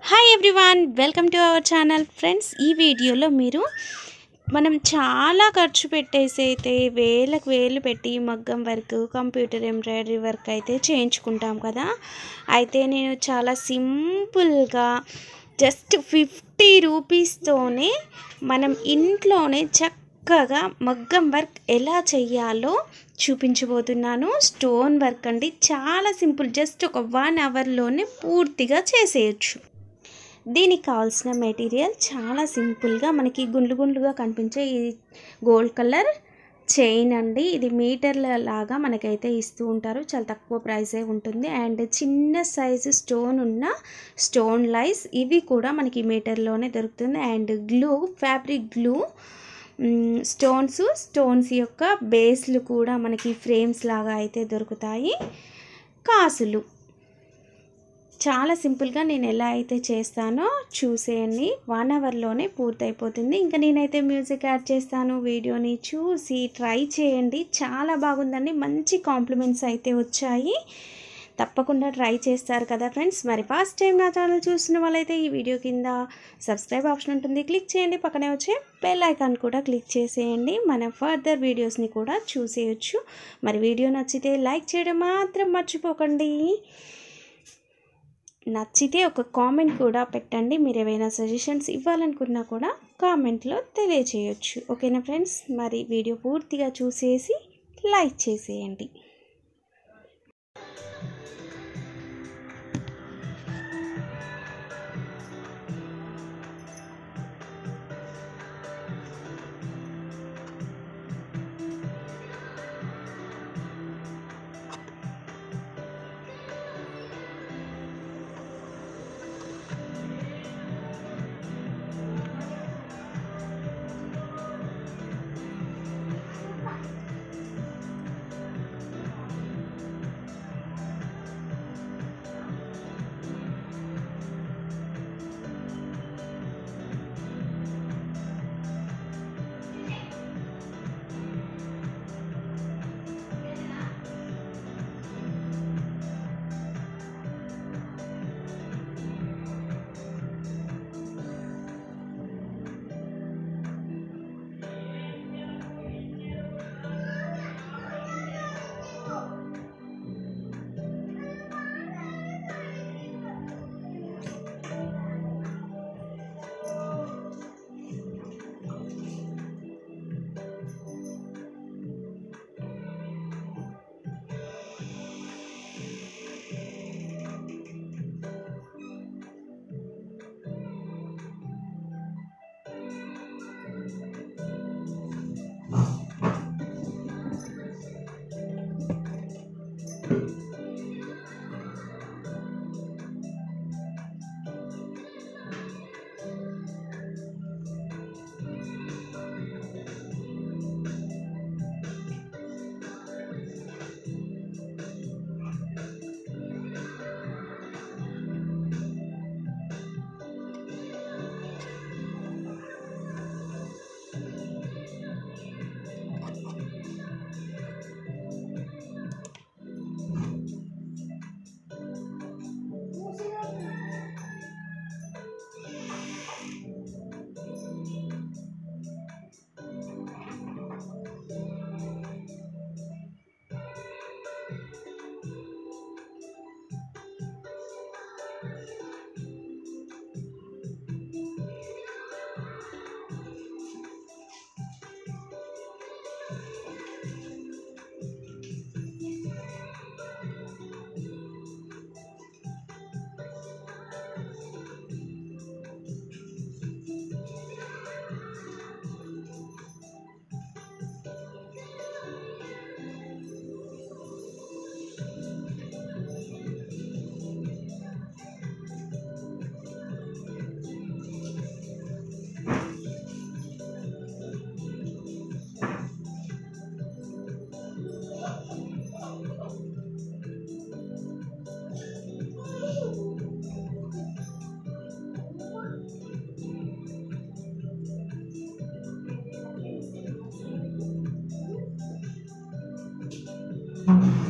Hi everyone welcome to our channel friends ఈ వీడియోలో మీరు మనం చాలా ఖర్చు పెట్టేసి అయితే వేలకు వేలు పెట్టి మగ్గం వర్క్ కంప్యూటర్ ఎంబ్రాయిడరీ వర్క్ అయితే చేయించుకుంటాం కదా అయితే నేను చాలా సింపుల్గా జస్ట్ ఫిఫ్టీ రూపీస్తోనే మనం ఇంట్లోనే చక్కగా మగ్గం వర్క్ ఎలా చేయాలో చూపించబోతున్నాను స్టోన్ వర్క్ అండి చాలా సింపుల్ జస్ట్ ఒక వన్ అవర్లోనే పూర్తిగా చేసేయచ్చు దీనికి కావాల్సిన మెటీరియల్ చాలా సింపుల్గా మనకి గుండ్లు గుండ్లుగా కనిపించే ఈ గోల్డ్ కలర్ చైన్ అండి ఇది మీటర్ల లాగా మనకైతే ఇస్తూ ఉంటారు చాలా తక్కువ ప్రైసే ఉంటుంది అండ్ చిన్న సైజు స్టోన్ ఉన్న స్టోన్ లైస్ ఇవి కూడా మనకి మీటర్లోనే దొరుకుతుంది and glue fabric glue stones stones యొక్క బేస్లు కూడా మనకి ఫ్రేమ్స్ లాగా అయితే దొరుకుతాయి కాసులు చాలా సింపుల్గా నేను ఎలా అయితే చేస్తానో చూసేయండి వన్ అవర్లోనే పూర్తయిపోతుంది ఇంకా నేనైతే మ్యూజిక్ యాడ్ చేస్తాను వీడియోని చూసి ట్రై చేయండి చాలా బాగుందండి మంచి కాంప్లిమెంట్స్ అయితే వచ్చాయి తప్పకుండా ట్రై చేస్తారు కదా ఫ్రెండ్స్ మరి ఫస్ట్ టైం నా ఛానల్ చూస్తున్న వాళ్ళైతే ఈ వీడియో కింద సబ్స్క్రైబ్ ఆప్షన్ ఉంటుంది క్లిక్ చేయండి పక్కనే వచ్చే బెల్ ఐకాన్ కూడా క్లిక్ చేసేయండి మన ఫర్దర్ వీడియోస్ని కూడా చూసేయచ్చు మరి వీడియో నచ్చితే లైక్ చేయడం మాత్రం మర్చిపోకండి నచ్చితే ఒక కామెంట్ కూడా పెట్టండి మీరు ఏవైనా సజెషన్స్ ఇవ్వాలనుకున్నా కూడా కామెంట్లో తెలియచేయచ్చు ఓకేనా ఫ్రెండ్స్ మరి వీడియో పూర్తిగా చూసేసి లైక్ చేసేయండి Thank you.